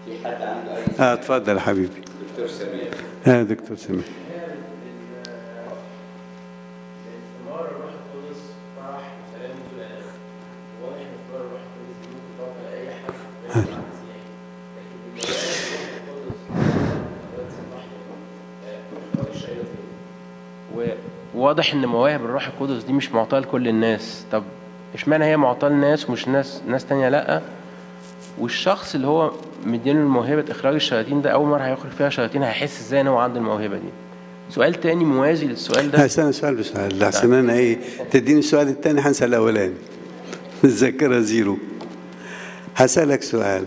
في حد عنده اي اه اتفضل يا حبيبي دكتور سمير اه دكتور سمير ثمار الروح القدس فرح وسلام وطول الأنام واضح إن ثمار الروح القدس دي ممكن تقف على أي حد غير المسيحي لكن بالنسبة للروح القدس مواهب الشياطين وواضح إن مواهب الروح القدس دي مش معطاة لكل الناس طب اشمعنى هي معطاة للناس ومش ناس ناس تانية لأ والشخص اللي هو مديله موهبة إخراج الشياطين ده أول مرة هيخرج فيها شياطين هيحس إزاي إن هو عنده الموهبة دي سؤال تاني موازي للسؤال ده هسأل سؤال بسؤال لحسن انا ايه تديني السؤال الثاني هنسى الاولاني الذاكره زيرو هسألك سؤال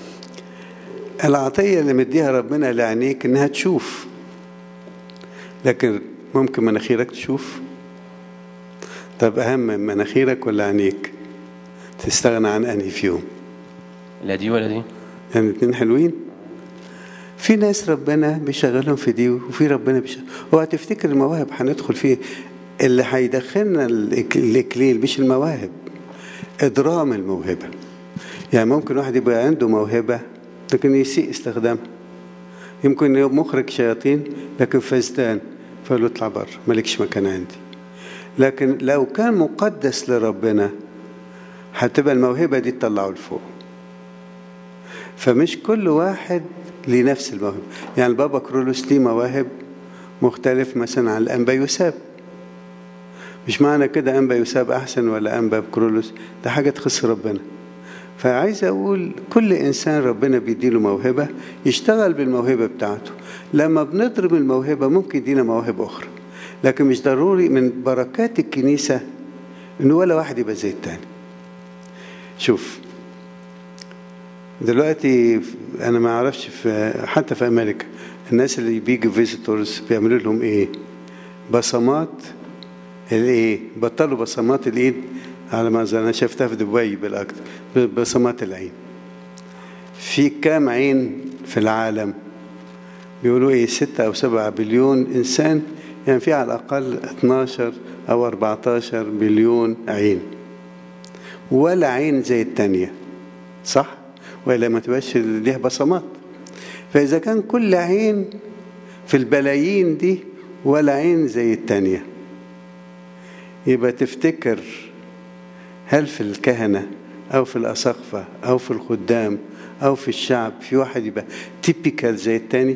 العطية اللي مديها ربنا لعينيك انها تشوف لكن ممكن مناخيرك تشوف طب اهم من مناخيرك ولا عينيك تستغنى عن انهي فيهم لا دي ولا دي يعني الاثنين حلوين في ناس ربنا بيشغلهم في دي وفي ربنا بيشغل هو تفتكر المواهب هندخل فيه اللي هيدخلنا الإك- الاكليل مش المواهب ادرام الموهبه يعني ممكن واحد يبقى عنده موهبه لكن يسيء استخدامها يمكن يبقى مخرج شياطين لكن فزدان فقال له اطلع بره مالكش مكان عندي لكن لو كان مقدس لربنا هتبقى الموهبه دي تطلعه لفوق فمش كل واحد ليه نفس الموهبة يعني البابا كرولوس ليه مواهب مختلف مثلا عن الأنبا يساب مش معنى كده أنبا يساب أحسن ولا أنبا كرولوس ده حاجة تخص ربنا فعايز أقول كل إنسان ربنا بيديله موهبة يشتغل بالموهبة بتاعته لما بنضرب الموهبة ممكن يدينا مواهب أخرى لكن مش ضروري من بركات الكنيسة إن ولا واحد يبقى زي التاني شوف دلوقتي انا ما اعرفش في حتى في امريكا الناس اللي بيجوا فيزيتورز بيعملوا لهم ايه بصمات الايه بطلوا بصمات الايد على ما أظن. انا شفتها في دبي بالاكثر بصمات العين في كام عين في العالم بيقولوا ايه ستة او سبعة بليون انسان يعني في على الاقل 12 او 14 بليون عين ولا عين زي التانية صح والا ما تبقاش ليها بصمات فاذا كان كل عين في البلايين دي ولا عين زي التانية يبقى تفتكر هل في الكهنة أو في الأساقفة أو في الخدام أو في الشعب في واحد يبقى تيبيكال زي التاني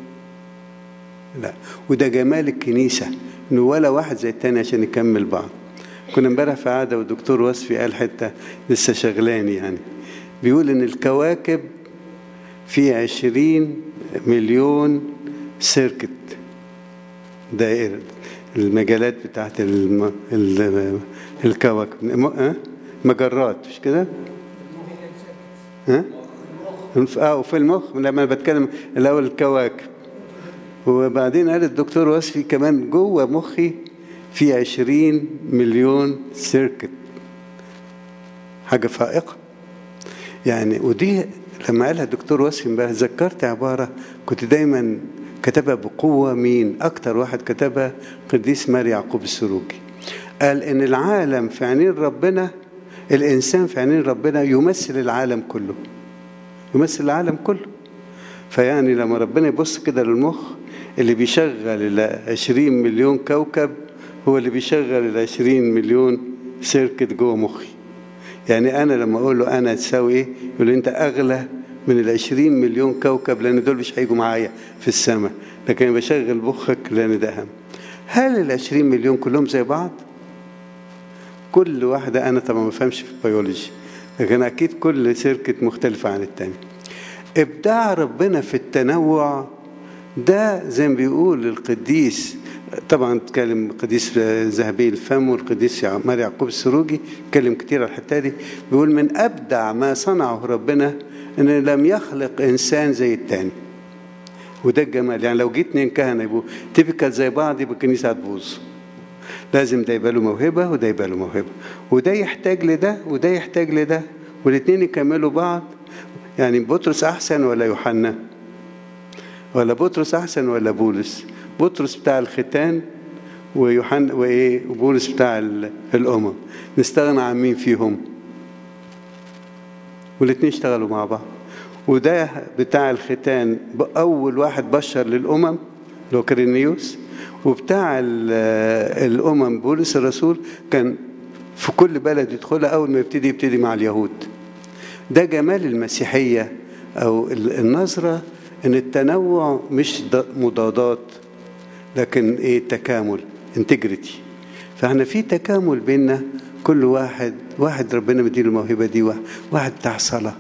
لا وده جمال الكنيسة إنه ولا واحد زي التاني عشان نكمل بعض كنا امبارح في عادة والدكتور وصفي قال حتة لسه شغلاني يعني بيقول إن الكواكب في عشرين مليون سيركت دائرة المجالات بتاعت الم... ال... الكواكب م... أه؟ مجرات مش كده؟ ها؟ اه وفي المخ لما انا بتكلم الاول الكواكب وبعدين قال الدكتور وصفي كمان جوه مخي في عشرين مليون سيركت حاجة فائقة يعني ودي لما قالها الدكتور وصفي امبارح ذكرت عبارة كنت دايما كتبها بقوة مين أكتر واحد كتبها قديس ماري يعقوب السروجي قال إن العالم في عينين ربنا الإنسان في عينين ربنا يمثل العالم كله يمثل العالم كله فيعني لما ربنا يبص كده للمخ اللي بيشغل ال 20 مليون كوكب هو اللي بيشغل ال 20 مليون سيركت جوه مخي يعني انا لما اقول له انا تساوي ايه يقول لي انت اغلى من ال 20 مليون كوكب لان دول مش هيجوا معايا في السماء لكن بشغل مخك لان ده اهم هل ال 20 مليون كلهم زي بعض كل واحده انا طبعا ما بفهمش في البيولوجي لكن اكيد كل سيركت مختلفه عن الثاني ابداع ربنا في التنوع ده زي ما بيقول القديس طبعا اتكلم القديس ذهبي الفم والقديس ماري يعقوب السروجي اتكلم كتير على الحته دي بيقول من ابدع ما صنعه ربنا ان لم يخلق انسان زي التاني وده الجمال يعني لو جيت اتنين كهنه يبقوا تيبيكال زي بعض يبقى الكنيسه هتبوظ لازم ده يبقى له موهبه وده يبقى له موهبه وده يحتاج لده وده يحتاج لده والاثنين يكملوا بعض يعني بطرس احسن ولا يوحنا ولا بطرس احسن ولا بولس بطرس بتاع الختان ويوحنا وايه وبولس بتاع الامم نستغنى عن مين فيهم والاثنين اشتغلوا مع بعض وده بتاع الختان أول واحد بشر للأمم اللي هو كرينيوس وبتاع ال- الأمم بولس الرسول كان في كل بلد يدخلها أول ما يبتدي يبتدي مع اليهود ده جمال المسيحية أو ال- النظرة إن التنوع مش ض- مضادات لكن إيه تكامل انتجريتي فاحنا في تكامل بيننا كل واحد واحد ربنا مديله الموهبة دي واحد, واحد بتاع صلاة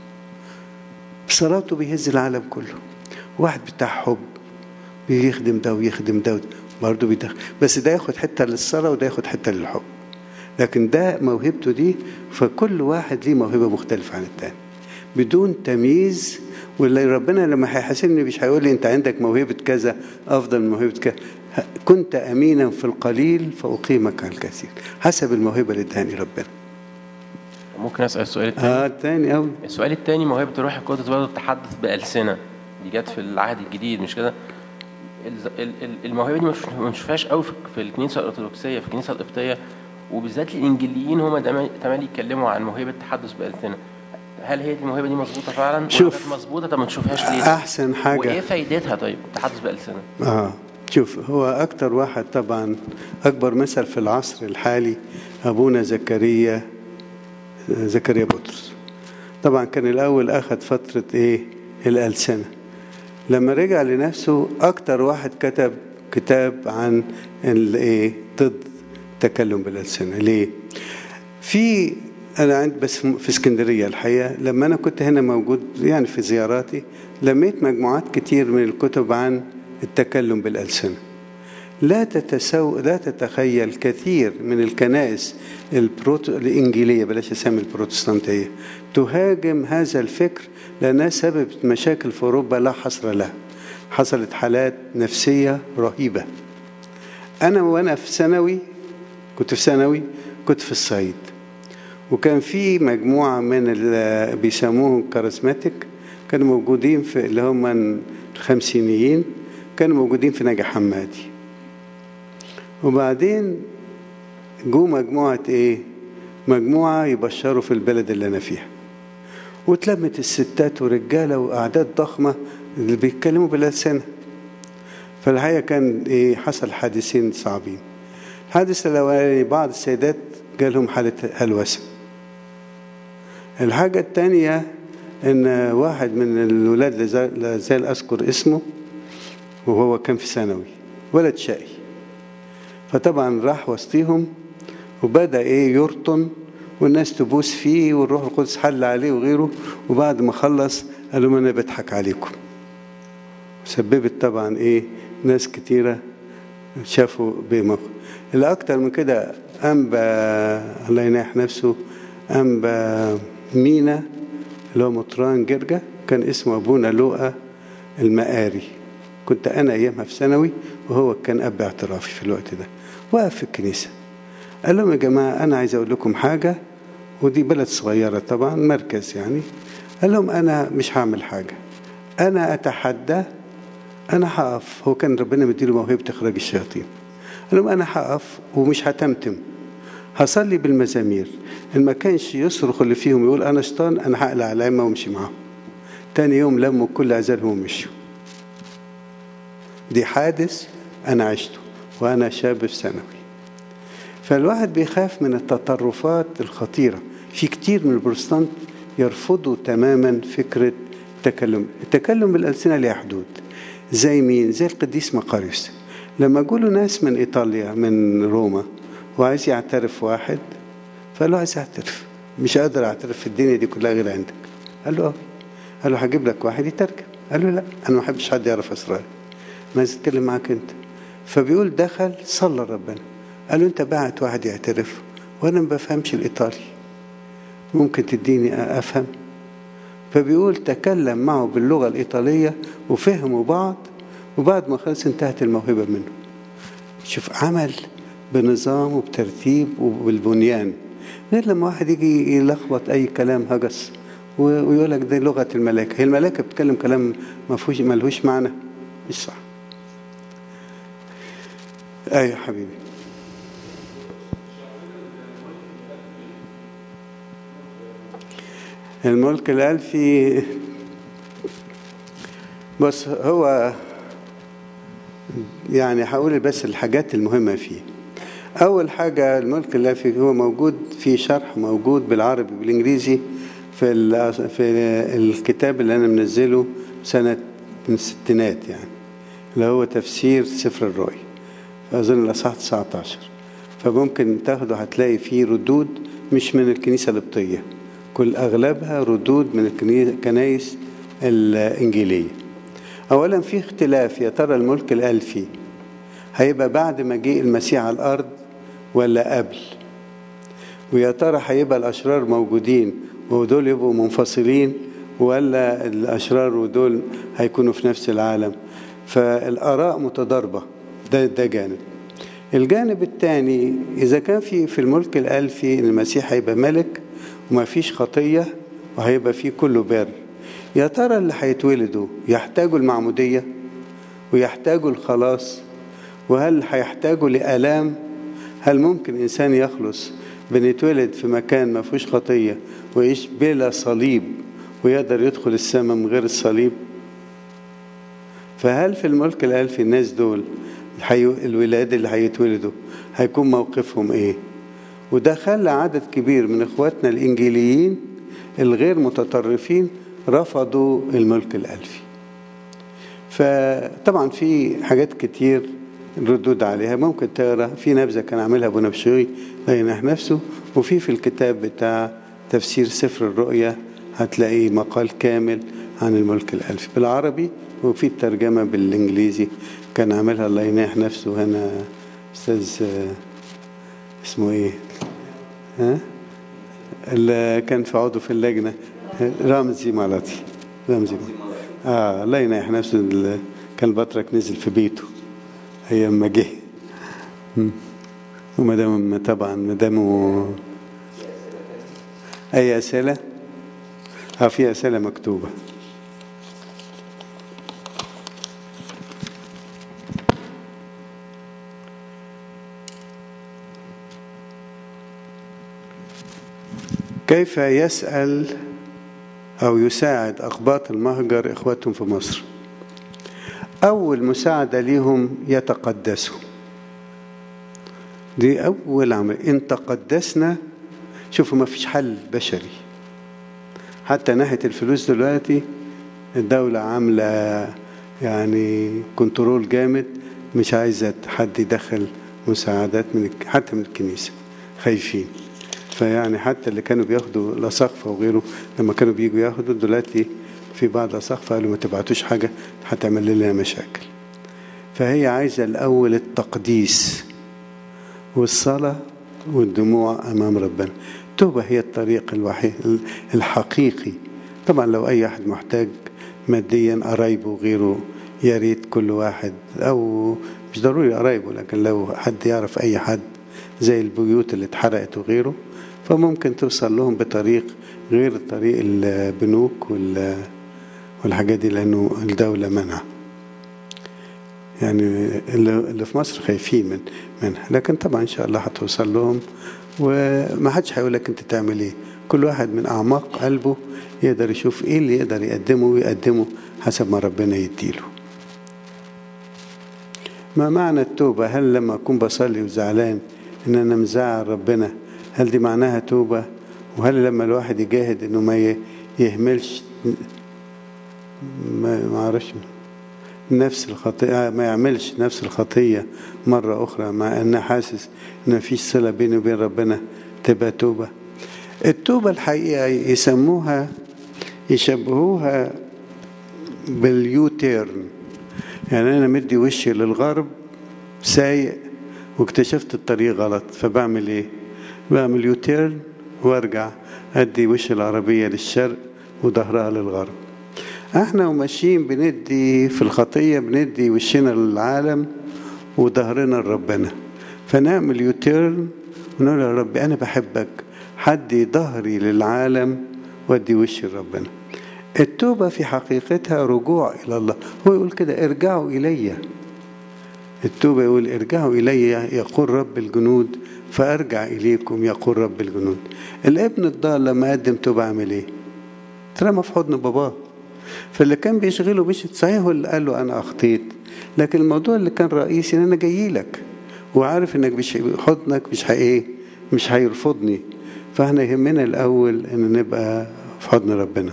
بصلاته بيهز العالم كله واحد بتاع حب بيخدم ده ويخدم ده برضه بيدخل بس ده ياخد حتة للصلاة وده ياخد حتة للحب لكن ده موهبته دي فكل واحد ليه موهبة مختلفة عن التاني بدون تمييز واللي ربنا لما هيحاسبني مش هيقول لي انت عندك موهبة كذا افضل من موهبة كذا كنت امينا في القليل فاقيمك على الكثير حسب الموهبة اللي ادهاني ربنا ممكن اسال السؤال الثاني اه تاني قوي السؤال الثاني موهبه الروح القدس برضه التحدث بالسنه دي جت في العهد الجديد مش كده ال- ال- ال- الموهبه دي مش- ما بنشوفهاش قوي في- في الكنيسه الارثوذكسيه في الكنيسه القبطيه وبالذات الانجيليين هم تمام يتكلموا عن موهبه التحدث بالسنه هل هي دي الموهبه دي مظبوطه فعلا شوف. ولا كانت مظبوطه طب ما نشوفهاش ليه احسن حاجة وايه فايدتها طيب التحدث بالسنه آه شوف هو أكتر واحد طبعا أكبر مثل في العصر الحالي أبونا زكريا زكريا بطرس طبعا كان الأول أخذ فترة إيه الألسنة لما رجع لنفسه أكتر واحد كتب كتاب عن الإيه ضد التكلم بالألسنة ليه؟ في أنا عند بس في اسكندرية الحقيقة لما أنا كنت هنا موجود يعني في زياراتي لميت مجموعات كتير من الكتب عن التكلم بالألسنة لا تتسو لا تتخيل كثير من الكنائس البروت... الإنجيلية بلاش أسمي البروتستانتية تهاجم هذا الفكر لأنها سببت مشاكل في أوروبا لا حصر لها حصلت حالات نفسية رهيبة أنا وأنا في ثانوي كنت في ثانوي كنت في الصعيد وكان في مجموعة من اللي بيسموهم كاريزماتيك كانوا موجودين في اللي هم الخمسينيين كانوا موجودين في نجا حمادي وبعدين جو مجموعة ايه مجموعة يبشروا في البلد اللي أنا فيها واتلمت الستات ورجالة وأعداد ضخمة اللي بيتكلموا بالألسنة فالحقيقة كان إيه حصل حادثين صعبين الحادث الأولاني بعض السيدات جالهم حالة هلوسة الحاجة الثانية إن واحد من الولاد لا زال أذكر اسمه وهو كان في ثانوي ولد شقي فطبعا راح وسطيهم وبدأ إيه يرطن والناس تبوس فيه والروح القدس حل عليه وغيره وبعد ما خلص قال لهم أنا بضحك عليكم سببت طبعا إيه ناس كتيرة شافوا بمخ الأكتر من كده أنبا الله يناح نفسه أنبا مينا اللي هو مطران جرجة كان اسمه أبونا لوقا المقاري كنت أنا أيامها في ثانوي وهو كان أب اعترافي في الوقت ده وقف في الكنيسة قال لهم يا جماعة أنا عايز أقول لكم حاجة ودي بلد صغيرة طبعا مركز يعني قال لهم أنا مش هعمل حاجة أنا أتحدى أنا هقف هو كان ربنا مديله موهبة إخراج الشياطين قال لهم أنا هقف ومش هتمتم هصلي بالمزامير إن ما كانش يصرخ اللي فيهم يقول أنا شيطان أنا هقلع العمة وامشي معاهم تاني يوم لموا كل عزالهم ومشوا دي حادث أنا عشته وأنا شاب في ثانوي فالواحد بيخاف من التطرفات الخطيرة في كتير من البروتستانت يرفضوا تماما فكرة التكلم التكلم بالألسنة ليه حدود زي مين زي القديس مقاريوس لما جوله ناس من إيطاليا من روما وعايز يعترف واحد فقال له عايز اعترف مش قادر اعترف في الدنيا دي كلها غير عندك قال له اه قال له هجيب لك واحد يترجم قال له لا انا ما بحبش حد يعرف اسراري انا عايز اتكلم معاك انت فبيقول دخل صلى ربنا قال له انت بعت واحد يعترف وانا ما بفهمش الايطالي ممكن تديني افهم فبيقول تكلم معه باللغه الايطاليه وفهموا بعض وبعد ما خلص انتهت الموهبه منه شوف عمل بنظام وبترتيب وبالبنيان غير لما واحد يجي يلخبط اي كلام هجس ويقول لك دي لغه الملائكه هي الملائكه بتتكلم كلام ما فيهوش ملهوش معنى مش صح ايوه حبيبي الملك الألفي بس هو يعني هقول بس الحاجات المهمة فيه أول حاجة الملك اللافي هو موجود في شرح موجود بالعربي بالإنجليزي في ال- في الكتاب اللي أنا منزله سنة من الستينات يعني اللي هو تفسير سفر الرؤيا أظن الأصحاح 19 فممكن تاخده هتلاقي فيه ردود مش من الكنيسة القبطية كل أغلبها ردود من الكني- الكنايس الإنجيلية أولا في اختلاف يا ترى الملك الألفي هيبقى بعد مجيء المسيح على الأرض ولا قبل ويا ترى هيبقى الأشرار موجودين ودول يبقوا منفصلين ولا الأشرار ودول هيكونوا في نفس العالم فالآراء متضاربة ده, ده جانب الجانب الثاني إذا كان في في الملك الألفي إن المسيح هيبقى ملك وما فيش خطية وهيبقى فيه كله بر يا ترى اللي هيتولدوا يحتاجوا المعمودية ويحتاجوا الخلاص وهل هيحتاجوا لآلام هل ممكن إنسان يخلص بأن يتولد في مكان ما فيهوش خطية ويعيش بلا صليب ويقدر يدخل السماء من غير الصليب فهل في الملك الألفي الناس دول الحي... الولاد اللي هيتولدوا هيكون موقفهم ايه وده خلى عدد كبير من اخواتنا الانجيليين الغير متطرفين رفضوا الملك الألفي فطبعا في حاجات كتير ردود عليها ممكن تقرا في نبذه كان عاملها ابو نبشوي ينح نفسه وفي في الكتاب بتاع تفسير سفر الرؤيا هتلاقي مقال كامل عن الملك الألفي بالعربي وفي الترجمة بالإنجليزي كان عاملها الله يناح نفسه هنا أستاذ آه، اسمه إيه ها اللي كان في عضو في اللجنة رامزي مالتي رامزي اه الله يناح نفسه ال- كان البطرك نزل في بيته ايام ما جه مم. وما دام طبعا ما داموا اي اسئله اه في اسئله مكتوبه كيف يسأل أو يساعد أقباط المهجر إخواتهم في مصر أول مساعدة ليهم يتقدسوا دي أول عمل إن تقدسنا شوفوا ما فيش حل بشري حتى ناحية الفلوس دلوقتي الدولة عاملة يعني كنترول جامد مش عايزة حد يدخل مساعدات من الك- حتى من الكنيسة خايفين فيعني حتى اللي كانوا بياخدوا الأساقفة وغيره لما كانوا بيجوا ياخدوا دلوقتي في بعض الأساقفة قالوا ما تبعتوش حاجة هتعمل لنا مشاكل فهي عايزة الأول التقديس والصلاة والدموع أمام ربنا التوبة هي الطريق الوحيد الحقيقي طبعا لو أي أحد محتاج ماديا قرايبه وغيره يا ريت كل واحد أو مش ضروري قرايبه لكن لو حد يعرف أي حد زي البيوت اللي اتحرقت وغيره فممكن توصل لهم بطريق غير طريق البنوك وال- والحاجات دي لأنه الدولة منع يعني اللي اللي في مصر خايفين من منها لكن طبعا ان شاء الله هتوصل لهم وما حدش هيقول لك انت تعمل ايه كل واحد من اعماق قلبه يقدر يشوف ايه اللي يقدر يقدمه ويقدمه حسب ما ربنا يديله ما معنى التوبة هل لما أكون بصلي وزعلان إن أنا مزعل ربنا هل دي معناها توبة وهل لما الواحد يجاهد إنه ما ي- يهملش ما ما أعرفش نفس الخطيئة ما يعملش نفس الخطية مرة أخرى مع أنه حاسس إن مفيش صلة بينه وبين ربنا تبقى توبة التوبة الحقيقة يسموها يشبهوها باليو تيرن يعني أنا مدي وشي للغرب سايق واكتشفت الطريق غلط فبعمل إيه؟ بعمل يو تيرن وارجع أدي وش العربية للشرق وظهرها للغرب احنا وماشيين بندي في الخطية بندي وشنا للعالم وظهرنا لربنا فنعمل يوتيرن ونقول يا رب أنا بحبك حدي ظهري للعالم ودي وشي لربنا التوبة في حقيقتها رجوع إلى الله هو يقول كده ارجعوا إلي التوبة يقول ارجعوا إلي يقول رب الجنود فأرجع إليكم يقول رب الجنود الابن الضال لما قدم توبة عمل إيه؟ اترمى في حضن باباه فاللي كان بيشغله مش صحيح هو اللي قال له انا اخطيت لكن الموضوع اللي كان رئيسي ان انا جاي لك وعارف انك مش حضنك مش ايه مش هيرفضني فاحنا يهمنا الاول ان نبقى في حضن ربنا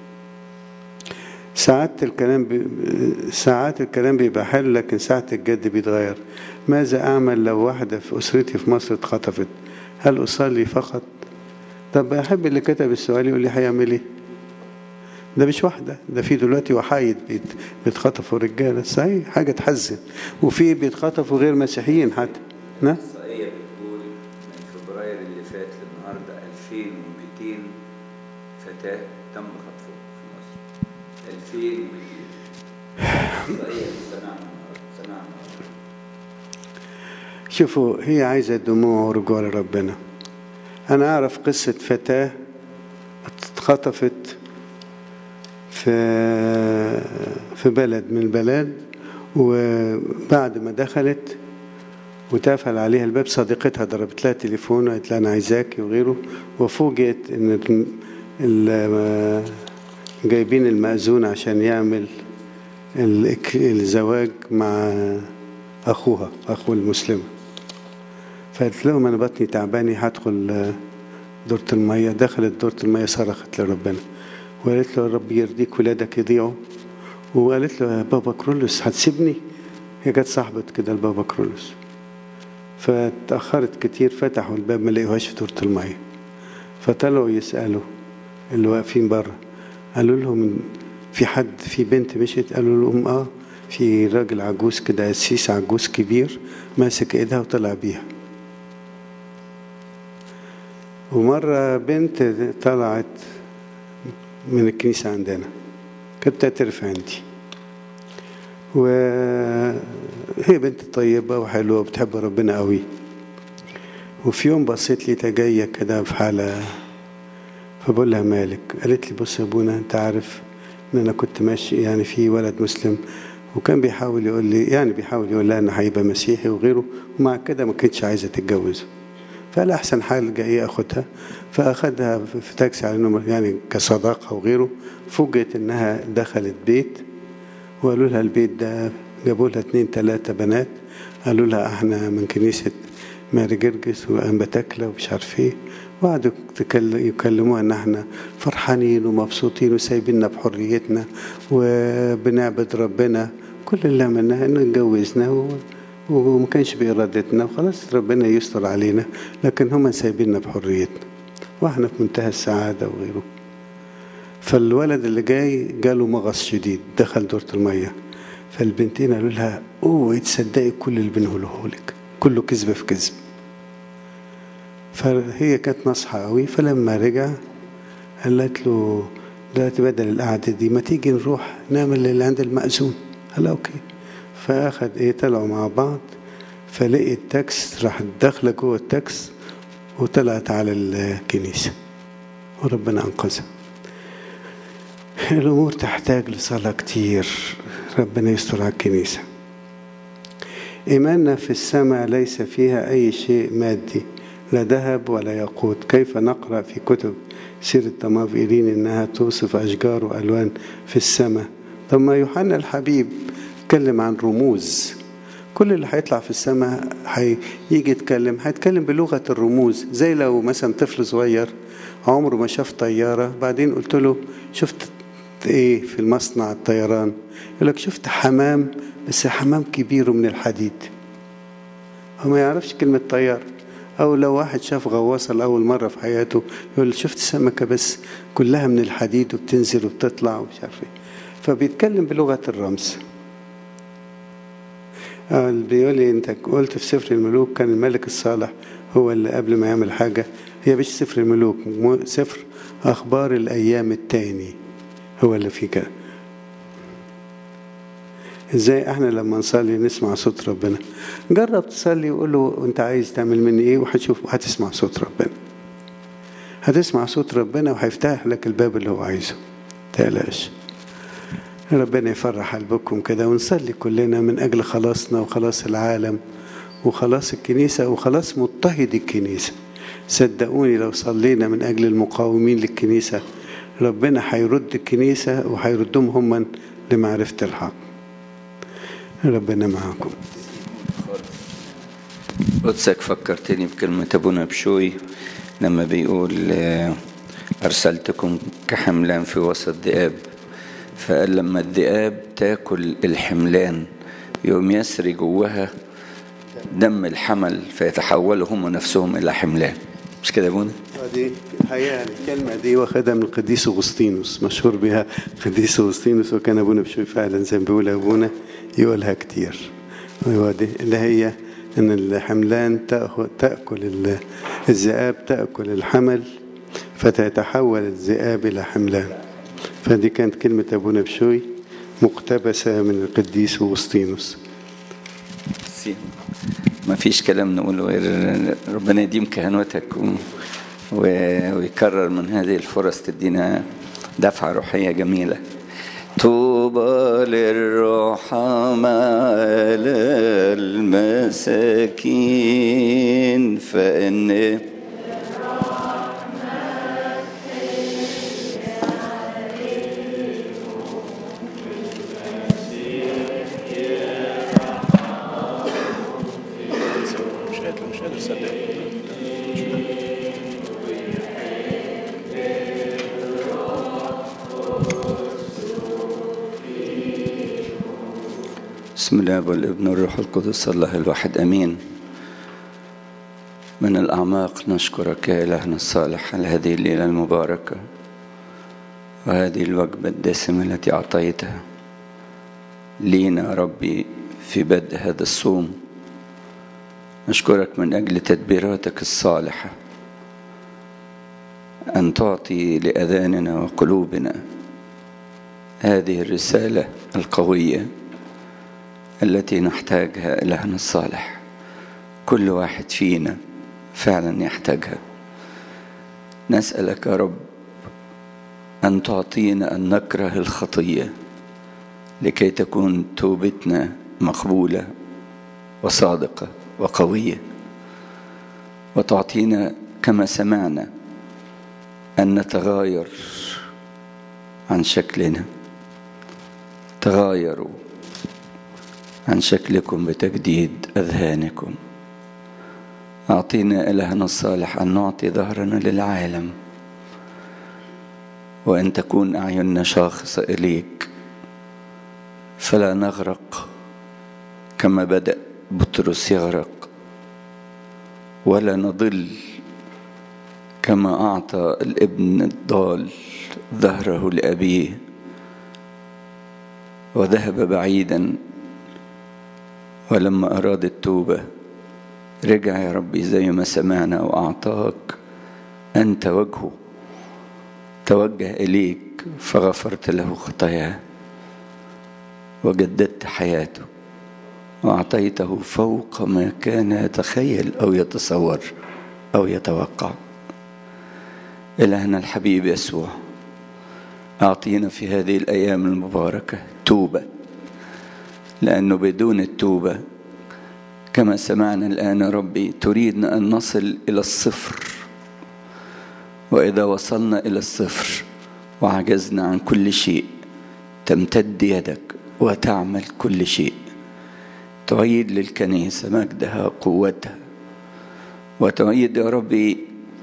ساعات الكلام بي... ساعات الكلام بيبقى حلو لكن ساعة الجد بيتغير ماذا أعمل لو واحدة في أسرتي في مصر اتخطفت هل أصلي فقط طب أحب اللي كتب السؤال يقول لي هيعمل إيه ده مش واحدة ده في دلوقتي وحايد بيت بيتخطفوا رجالة صحيح حاجة تحزن وفي بيتخطفوا غير مسيحيين حتى نعم الإحصائية بتقول من فبراير اللي فات للنهاردة 2200 فتاة تم خطفهم في مصر 2200 إحصائية سمعنا النهاردة سمعنا النهاردة شوفوا هي عايزة دموع ورجوع لربنا أنا أعرف قصة فتاة اتخطفت في في بلد من البلاد وبعد ما دخلت وتقفل عليها الباب صديقتها ضربت لها تليفون وقالت لها أنا عايزاكي وغيره وفوجئت إن ال- جايبين المأذون عشان يعمل الإك- الزواج مع أخوها أخو المسلمة فقالت لهم أنا بطني تعباني هدخل دورة المية دخلت دورة المية صرخت لربنا وقالت له يا رب يرضيك ولادك يضيعوا وقالت له يا بابا كرولوس هتسيبني هي كانت صاحبة كده البابا كرولوس فتأخرت كتير فتحوا الباب ما لقيوهاش في دورة المية فطلعوا يسألوا اللي واقفين بره قالوا لهم في حد في بنت مشيت قالوا لهم اه في راجل عجوز كده قسيس عجوز كبير ماسك ايدها وطلع بيها ومرة بنت طلعت من الكنيسة عندنا كانت تعترف عندي وهي بنت طيبة وحلوة وبتحب ربنا قوي وفي يوم بصيت لي جاية كده في حالة فبقول لها مالك قالت لي بص يا ابونا انت عارف ان انا كنت ماشي يعني في ولد مسلم وكان بيحاول يقول لي يعني بيحاول يقول لها انه هيبقى مسيحي وغيره ومع كده ما كانتش عايزه تتجوزه فقال احسن حال جاي اخدها فاخدها في تاكسي على انه يعني كصداقه وغيره فوجئت انها دخلت بيت وقالوا لها البيت ده جابوا لها اتنين تلاتة بنات قالوا لها احنا من كنيسة ماري جرجس وأنبا تكلة ومش عارف ايه وقعدوا تكل- يكلموها ان احنا فرحانين ومبسوطين وسايبيننا بحريتنا وبنعبد ربنا كل اللي عملناه انه اتجوزنا و... وما كانش بإرادتنا وخلاص ربنا يستر علينا لكن هم سايبيننا بحريتنا واحنا في منتهى السعادة وغيره فالولد اللي جاي جاله مغص شديد دخل دورة المية فالبنتين قالوا لها اوعي تصدقي كل اللي بنقوله لك كله كذب في كذب فهي كانت ناصحة قوي فلما رجع قالت له دلوقتي بدل القعدة دي ما تيجي نروح نعمل اللي عند المأذون قال اوكي فاخد ايه طلعوا مع بعض فلقي التاكس راح داخله جوه التاكس وطلعت على الكنيسة وربنا أنقذها الأمور تحتاج لصلاة كتير ربنا يستر على الكنيسة إيماننا في السماء ليس فيها أي شيء مادي لا ذهب ولا ياقوت كيف نقرأ في كتب سيرة طمافيرين إنها توصف أشجار وألوان في السماء طب ما يوحنا الحبيب اتكلم عن رموز كل اللي هيطلع في السماء هيجي يتكلم هيتكلم بلغة الرموز زي لو مثلا طفل صغير عمره ما شاف طيارة بعدين قلت له شفت ايه في المصنع الطيران يقول لك شفت حمام بس حمام كبير من الحديد هو ما يعرفش كلمة طيار أو لو واحد شاف غواصة لأول مرة في حياته يقول شفت سمكة بس كلها من الحديد وبتنزل وبتطلع ومش عارف ايه فبيتكلم بلغة الرمز آه، بيقول لي انت قلت في سفر الملوك كان الملك الصالح هو اللي قبل ما يعمل حاجة هي مش سفر الملوك مو- سفر أخبار الأيام التاني هو اللي فيه كده ازاي احنا لما نصلي نسمع صوت ربنا جرب تصلي وقول له انت عايز تعمل مني ايه وهتشوف هتسمع صوت ربنا هتسمع صوت ربنا وهيفتح لك الباب اللي هو عايزه تقلقش ربنا يفرح قلبكم كده ونصلي كلنا من أجل خلاصنا وخلاص العالم وخلاص الكنيسة وخلاص مضطهد الكنيسة صدقوني لو صلينا من أجل المقاومين للكنيسة ربنا هيرد الكنيسة وهيردهم هم لمعرفة الحق ربنا معاكم قدسك فكرتني بكلمة أبونا بشوي لما بيقول آه، أرسلتكم كحملان في وسط ذئاب فقال لما الذئاب تاكل الحملان يوم يسري جواها دم الحمل فيتحولوا هم نفسهم إلى حملان مش كده يا أبونا؟ دي الحقيقة الكلمة دي واخدها من القديس أغسطينوس مشهور بها القديس أغسطينوس وكان أبونا بشوي فعلا زي ما بيقول أبونا يقولها كتير أيوة دي اللي هي إن الحملان تأخ- تأكل ال- الذئاب تأكل الحمل فتتحول الذئاب إلى حملان فدي كانت كلمة أبونا بشوي مقتبسة من القديس أغسطينوس سي- ما فيش كلام نقوله غير ربنا يديم كهنوتك و... و... ويكرر من هذه الفرص تدينا دفعة روحية جميلة طوبى للرحماء المساكين فإن مش قادر مش قادر اصدق بسم الله والابن والروح القدس الله الواحد امين من الاعماق نشكرك يا الهنا الصالح على هذه الليله المباركه وهذه الوجبه الدسمه التي اعطيتها لينا يا ربي في بدء هذا الصوم نشكرك من اجل تدبيراتك الصالحه ان تعطي لاذاننا وقلوبنا هذه الرساله القويه التي نحتاجها إلهنا الصالح كل واحد فينا فعلا يحتاجها نسألك يا رب أن تعطينا أن نكره الخطية لكي تكون توبتنا مقبولة وصادقة وقوية وتعطينا كما سمعنا أن نتغاير عن شكلنا تغايروا عن شكلكم بتجديد أذهانكم أعطينا إلهنا الصالح أن نعطي ظهرنا للعالم وأن تكون أعيننا شاخصة إليك فلا نغرق كما بدأ بطرس يغرق ولا نضل كما أعطى الابن الضال ظهره لأبيه وذهب بعيدا ولما أراد التوبة رجع يا ربي زي ما سمعنا وأعطاك أنت وجهه توجه إليك فغفرت له خطاياه وجددت حياته وأعطيته فوق ما كان يتخيل أو يتصور أو يتوقع إلهنا الحبيب يسوع أعطينا في هذه الأيام المباركة توبة لأنه بدون التوبة كما سمعنا الآن يا ربي تريدنا أن نصل إلى الصفر وإذا وصلنا إلى الصفر وعجزنا عن كل شيء تمتد يدك وتعمل كل شيء تعيد للكنيسة مجدها قوتها وتعيد يا ربي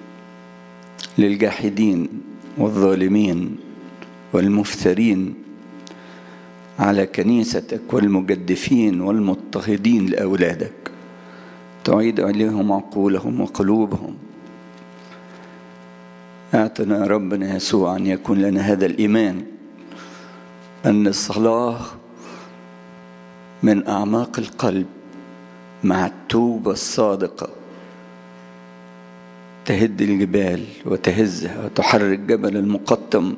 للجاحدين والظالمين والمفترين على كنيستك والمجدفين والمضطهدين لأولادك تعيد عليهم عقولهم وقلوبهم اعطنا يا ربنا يسوع أن يكون لنا هذا الإيمان أن الصلاة من أعماق القلب مع التوبة الصادقة تهد الجبال وتهزها وتحرك جبل المقطم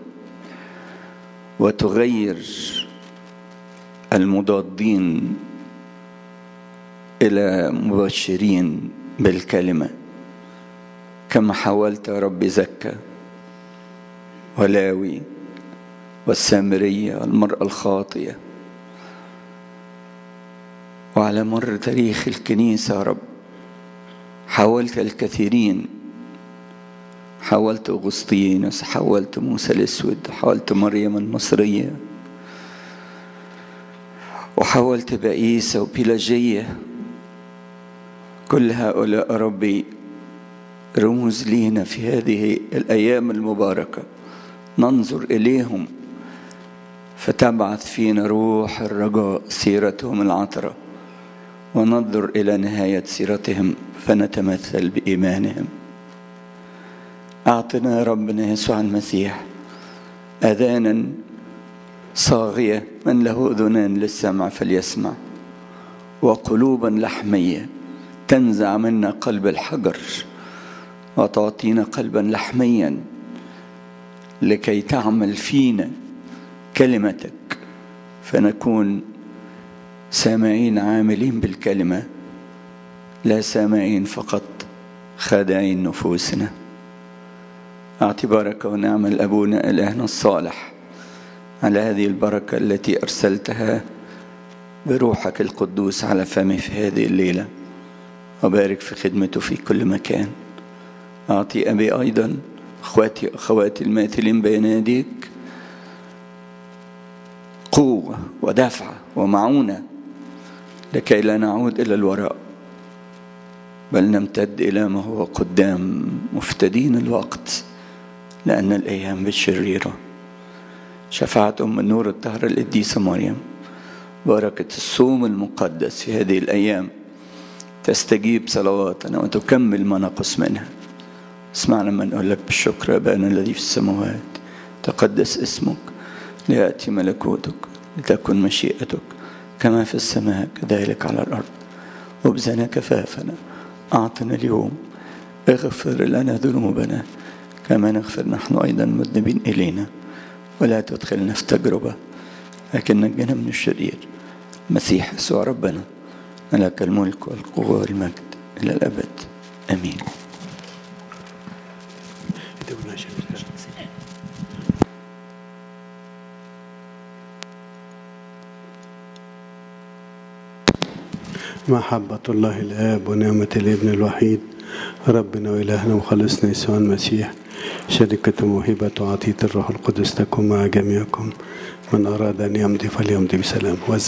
وتغير المضادين إلى مبشرين بالكلمة كما حاولت يا رب زكا ولاوي والسامرية المرأة الخاطية وعلى مر تاريخ الكنيسة يا رب حاولت الكثيرين حاولت أغسطينوس حاولت موسى الأسود حاولت مريم المصرية وحاولت بئيسة وبيلاجية كل هؤلاء ربي رموز لينا في هذه الأيام المباركة ننظر إليهم فتبعث فينا روح الرجاء سيرتهم العطرة وننظر إلى نهاية سيرتهم فنتمثل بإيمانهم أعطنا يا ربنا يسوع المسيح أذانا صاغية من له أذنان للسمع فليسمع وقلوبا لحمية تنزع منا قلب الحجر وتعطينا قلبا لحميا لكي تعمل فينا كلمتك فنكون سامعين عاملين بالكلمة لا سامعين فقط خادعين نفوسنا أعطي بركة ونعمة لأبونا إلهنا الصالح على هذه البركة التي أرسلتها بروحك القدوس على فمي في هذه الليلة وبارك في خدمته في كل مكان أعطي أبي أيضا أخواتي وأخواتي الماثلين بين يديك قوة ودفعة ومعونة لكي لا نعود إلى الوراء بل نمتد إلى ما هو قدام مفتدين الوقت لأن الأيام بالشريرة شفاعة أم النور الطاهرة القديسة مريم بركة الصوم المقدس في هذه الأيام تستجيب صلواتنا وتكمل ما نقص منها اسمعنا لما نقول لك بالشكر أبانا الذي في السماوات تقدس اسمك ليأتي ملكوتك لتكن مشيئتك كما في السماء كذلك على الأرض وبزنا كفافنا أعطنا اليوم اغفر لنا ذنوبنا كما نغفر نحن أيضا مذنبين إلينا ولا تدخلنا في تجربة لكن نجنا من الشرير مسيح يسوع ربنا لك الملك والقوة والمجد إلى الأبد آمين محبة الله الآب ونعمة الابن الوحيد ربنا وإلهنا وخلصنا يسوع المسيح شركة موهبة وعطية الروح القدس تكون مع جميعكم من أراد أن يمضي فليمضي بسلام